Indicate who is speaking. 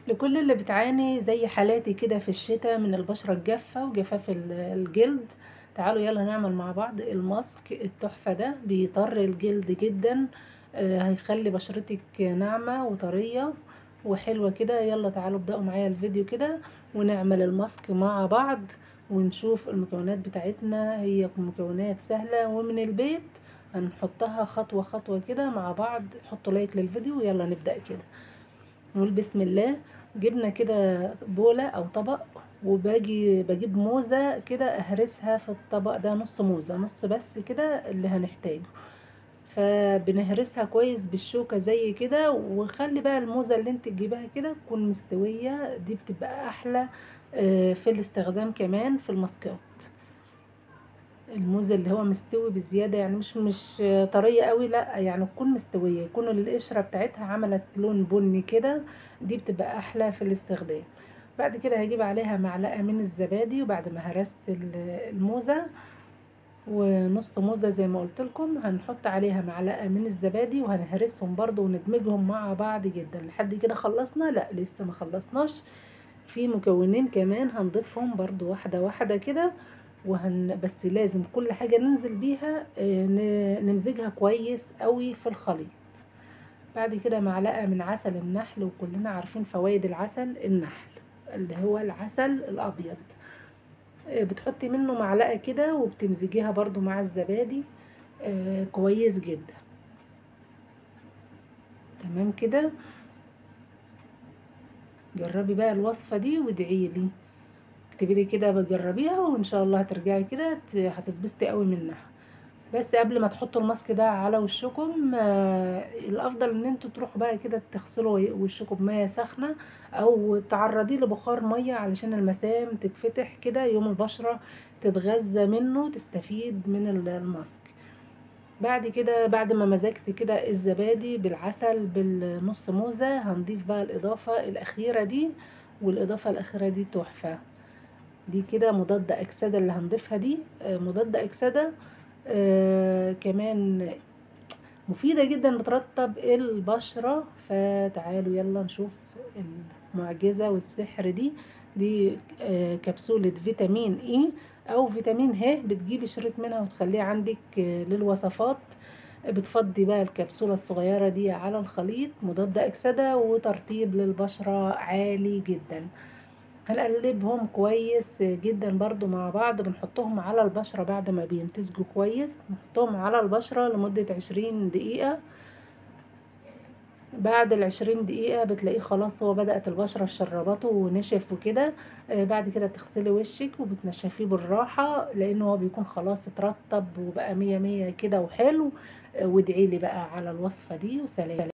Speaker 1: لكل اللي بتعاني زي حالاتي كده في الشتاء من البشرة الجافة وجفاف ال- الجلد تعالوا يلا نعمل مع بعض الماسك التحفة ده بيطر الجلد جدا آه، هيخلي بشرتك ناعمة وطرية وحلوة كده يلا تعالوا ابدأوا معايا الفيديو كده ونعمل الماسك مع بعض ونشوف المكونات بتاعتنا هي مكونات سهلة ومن البيت هنحطها خطوة خطوة كده مع بعض حطوا لايك للفيديو ويلا نبدأ كده نقول بسم الله جبنا كده بولة او طبق وباجي بجيب موزة كده اهرسها في الطبق ده نص موزة نص بس كده اللي هنحتاجه فبنهرسها كويس بالشوكة زي كده وخلي بقى الموزة اللي انت تجيبها كده تكون مستوية دي بتبقى احلى آه، في الاستخدام كمان في الماسكات الموز اللي هو مستوي بزيادة يعني مش مش طرية قوي لا يعني تكون مستوية يكون القشرة بتاعتها عملت لون بني كده دي بتبقى احلى في الاستخدام بعد كده هجيب عليها معلقة من الزبادي وبعد ما هرست ال- الموزة ونص موزة زي ما قلت لكم هنحط عليها معلقة من الزبادي وهنهرسهم برضو وندمجهم مع بعض جدا لحد كده خلصنا لا لسه ما خلصناش في مكونين كمان هنضيفهم برضو واحدة واحدة كده وهن بس لازم كل حاجة ننزل بيها آه، ن- نمزجها كويس قوي في الخليط بعد كده معلقة من عسل النحل وكلنا عارفين فوائد العسل النحل اللي هو العسل الأبيض آه، بتحطي منه معلقة كده وبتمزجيها برضو مع الزبادي آه، كويس جدا تمام كده جربي بقى الوصفة دي وادعيلي اكتبي لي كده بجربيها وان شاء الله هترجعي كده ت- هتتبسطي قوي منها بس قبل ما تحطوا الماسك ده على وشكم آه الافضل ان انتوا تروحوا بقى كده تغسلوا وشكم بميه سخنه او تعرضيه لبخار ميه علشان المسام تتفتح كده يوم البشره تتغذى منه تستفيد من ال- الماسك بعد كده بعد ما مزجت كده الزبادي بالعسل بالنص موزة هنضيف بقى الإضافة الأخيرة دي والإضافة الأخيرة دي تحفة دي كده مضادة أكسدة اللي هنضيفها دي آه، مضادة أكسدة آه كمان مفيدة جدا بترطب البشرة فتعالوا يلا نشوف المعجزة والسحر دي دي آه كبسولة فيتامين اي او فيتامين ه بتجيبي شريط منها وتخليه عندك آه للوصفات بتفضي بقى الكبسولة الصغيرة دي على الخليط مضاد أكسدة وترطيب للبشرة عالي جدا هنقلبهم كويس جدا برضو مع بعض بنحطهم على البشرة بعد ما بيمتزجوا كويس نحطهم على البشرة لمدة عشرين دقيقة بعد العشرين دقيقة بتلاقيه خلاص هو بدأت البشرة شربته ونشف وكده آه، بعد كده تغسلي وشك وبتنشفيه بالراحة لأنه هو بيكون خلاص اترطب وبقى مية مية كده وحلو آه، وادعيلي بقى على الوصفة دي وسلام